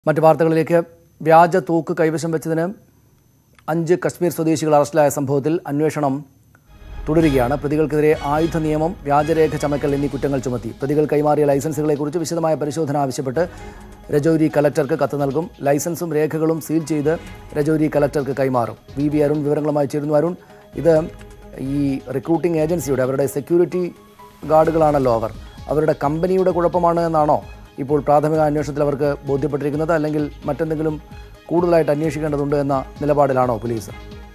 മറ്റു വാർത്തകളിലേക്ക് വ്യാജ തോക്ക് കൈവശം വെച്ചതിന് അഞ്ച് കശ്മീർ സ്വദേശികൾ അറസ്റ്റിലായ സംഭവത്തിൽ അന്വേഷണം തുടരുകയാണ് പ്രതികൾക്കെതിരെ ആയുധ നിയമം വ്യാജരേഖ ചമക്കൽ എന്നീ കുറ്റങ്ങൾ ചുമത്തി പ്രതികൾ കൈമാറിയ ലൈസൻസുകളെക്കുറിച്ച് വിശദമായ പരിശോധന ആവശ്യപ്പെട്ട് രജൌരി കലക്ടർക്ക് കത്ത് നൽകും ലൈസൻസും രേഖകളും സീൽ ചെയ്ത് രജൌരി കലക്ടർക്ക് കൈമാറും വി വി അരുൺ വിവരങ്ങളുമായി ചേരുന്നു അരുൺ ഇത് ഈ റിക്രൂട്ടിംഗ് ഏജൻസിയുടെ അവരുടെ സെക്യൂരിറ്റി ഗാർഡുകളാണല്ലോ അവർ അവരുടെ കമ്പനിയുടെ കുഴപ്പമാണ് എന്നാണോ ഇപ്പോൾ പ്രാഥമിക അന്വേഷണത്തിൽ അവർക്ക് ബോധ്യപ്പെട്ടിരിക്കുന്നത് അല്ലെങ്കിൽ മറ്റെന്തെങ്കിലും കൂടുതലായിട്ട് അന്വേഷിക്കേണ്ടതുണ്ട് എന്ന നിലപാടിലാണോ പോലീസ്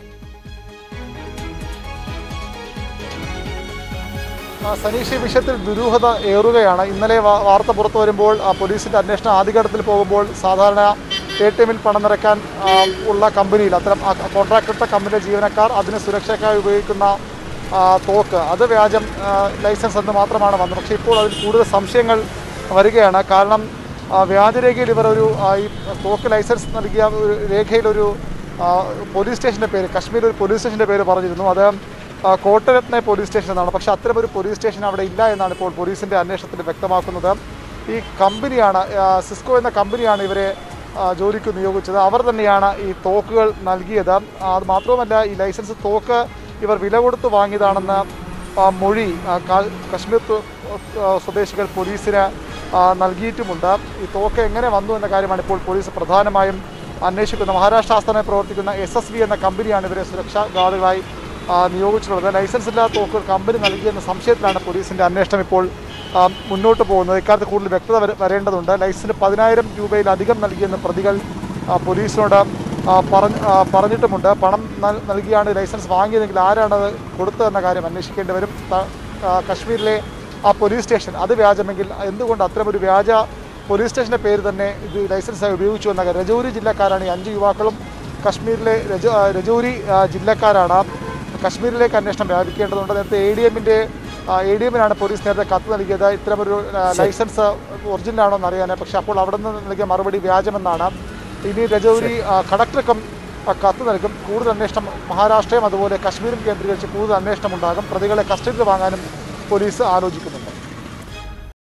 ആ, സനീഷ് ഈ വിഷയത്തിൽ ദുരൂഹത ഏറുകയാണ് ഇന്നലെ വാ- വാർത്ത പുറത്തു വരുമ്പോൾ ആ, പോലീസിന്റെ അന്വേഷണം ആദ്യഘട്ടത്തിൽ പോകുമ്പോൾ സാധാരണ എ ടി എമ്മിൽ പണം നിറയ്ക്കാൻ ആ, ഉള്ള കമ്പനിയിൽ അത്തരം ആ, കോൺട്രാക്ട് എടുത്ത കമ്പനിയുടെ ജീവനക്കാർ അതിന് സുരക്ഷയ്ക്കായി ഉപയോഗിക്കുന്ന ആ, തോക്ക് അത് വ്യാജം ആ, ലൈസൻസ് എന്ന് മാത്രമാണ് വന്നത് പക്ഷേ ഇപ്പോൾ അതിൽ കൂടുതൽ സംശയങ്ങൾ വരികയാണ് കാരണം ആ, വ്യാജരേഖയിൽ ഇവർ ഒരു ആ, ഈ തോക്ക് ലൈസൻസ് നൽകിയ ഒരു രേഖയിലൊരു ആ, പോലീസ് സ്റ്റേഷൻ്റെ പേര് കശ്മീർ ഒരു പോലീസ് സ്റ്റേഷൻ്റെ പേര് പറഞ്ഞിരുന്നു അത് ആ, കോട്ടരത്ന പോലീസ് സ്റ്റേഷൻ എന്നാണ് പക്ഷേ അത്തരമൊരു പോലീസ് സ്റ്റേഷൻ അവിടെ ഇല്ല എന്നാണ് ഇപ്പോൾ പോലീസിൻ്റെ അന്വേഷണത്തിൽ വ്യക്തമാക്കുന്നത് ഈ കമ്പനിയാണ് ആ, സിസ്കോ എന്ന കമ്പനിയാണ് ഇവരെ ആ, ജോലിക്ക് നിയോഗിച്ചത് അവർ തന്നെയാണ് ഈ തോക്കുകൾ നൽകിയത് ആ, അത് മാത്രവുമല്ല ഈ ലൈസൻസ് തോക്ക് ഇവർ വില കൊടുത്ത് വാങ്ങിയതാണെന്ന് ആ, മൊഴി ആ, ക- കശ്മീർ തു- ആ, സ്വദേശികൾ പോലീസിന് ആ, നൽകിയിട്ടുമുണ്ട് ഈ തോക്ക് എങ്ങനെ വന്നു എന്ന കാര്യമാണ് ഇപ്പോൾ പോലീസ് പ്രധാനമായും അന്വേഷിക്കുന്നത് മഹാരാഷ്ട്ര ആസ്ഥാനമായി പ്രവർത്തിക്കുന്ന എസ് എസ് വി എന്ന കമ്പനിയാണ് ഇവരെ സുരക്ഷാ ഗാർഡുകളായി ആ, നിയോഗിച്ചിട്ടുള്ളത് ലൈസൻസ് ഇല്ലാത്ത തോക്കുകൾ കമ്പനി നൽകിയെന്ന സംശയത്തിലാണ് പോലീസിന്റെ അന്വേഷണം ഇപ്പോൾ ആ, മുന്നോട്ട് പോകുന്നത് ഇക്കാര്യത്തിൽ കൂടുതൽ വ്യക്തത വര- വരേണ്ടതുണ്ട് ലൈസൻസിന് പതിനായിരം രൂപയിലധികം നൽകിയെന്ന് പ്രതികൾ ആ, പോലീസിനോട് ആ, പറഞ്ഞ് ആ, പറഞ്ഞിട്ടുമുണ്ട് പണം നൽ- നൽകിയാണ് ലൈസൻസ് വാങ്ങിയതെങ്കിൽ ആരാണത് കൊടുത്തതെന്ന കാര്യം അന്വേഷിക്കേണ്ടി വരും ത- ആ, കശ്മീരിലെ ആ പോലീസ് സ്റ്റേഷൻ അത് വ്യാജമെങ്കിൽ എന്തുകൊണ്ട് അത്തരമൊരു വ്യാജ പോലീസ് സ്റ്റേഷൻ്റെ പേര് തന്നെ ഇത് ലൈസൻസായി ഉപയോഗിച്ചു എന്ന കാര്യം രജൌരി ജില്ലക്കാരാണ് ഈ അഞ്ച് യുവാക്കളും കശ്മീരിലെ രജ ആ, രജൌരി ആ, ജില്ലക്കാരാണ് കശ്മീരിലേക്ക് അന്വേഷണം വ്യാപിക്കേണ്ടതുണ്ട് നേരത്തെ എ ഡി എമ്മിൻ്റെ എ ഡി എമ്മിനാണ് പോലീസ് നേരത്തെ കത്ത് നൽകിയത് ഇത്തരമൊരു ആ, ലൈസൻസ് ഒറിജിനലാണോ എന്ന് അറിയാൻ പക്ഷേ അപ്പോൾ അവിടെ നിന്ന് നൽകിയ മറുപടി വ്യാജമെന്നാണ് ഇനി രജൌരി ആ, കളക്ടർക്കും ആ, കത്ത് നൽകും കൂടുതൽ അന്വേഷണം മഹാരാഷ്ട്രയും അതുപോലെ കശ്മീരും കേന്ദ്രീകരിച്ച് കൂടുതൽ അന്വേഷണം ഉണ്ടാകും പ്രതികളെ കസ്റ്റഡിയിൽ വാങ്ങാനും പോലീസ് ആലോചിക്കുന്നു